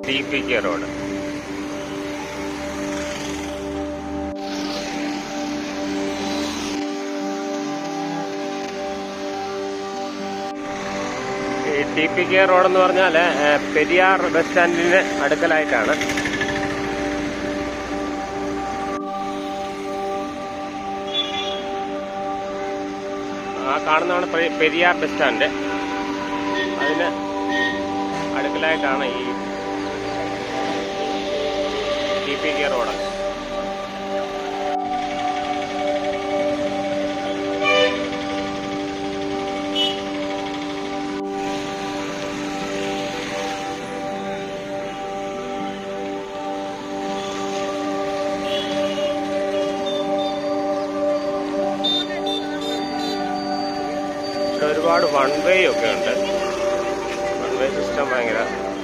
T P K road ഈ T P K road എന്ന് പറഞ്ഞാൽ പെരിയാർ ബസ് സ്റ്റാൻഡിന് അടുക്കലായിട്ടാണ് ആ കാണുന്നതാണ് പെ- പെരിയാർ ബസ് സ്റ്റാൻഡ് അതിന് അടുക്കലായിട്ടാണ് ഈ ടി പി കെ റോഡ് ഇവിടെ ഒരുപാട് വൺ വേ ഒക്കെ ഉണ്ട് വൺ വേ സിസ്റ്റം ഭയങ്കര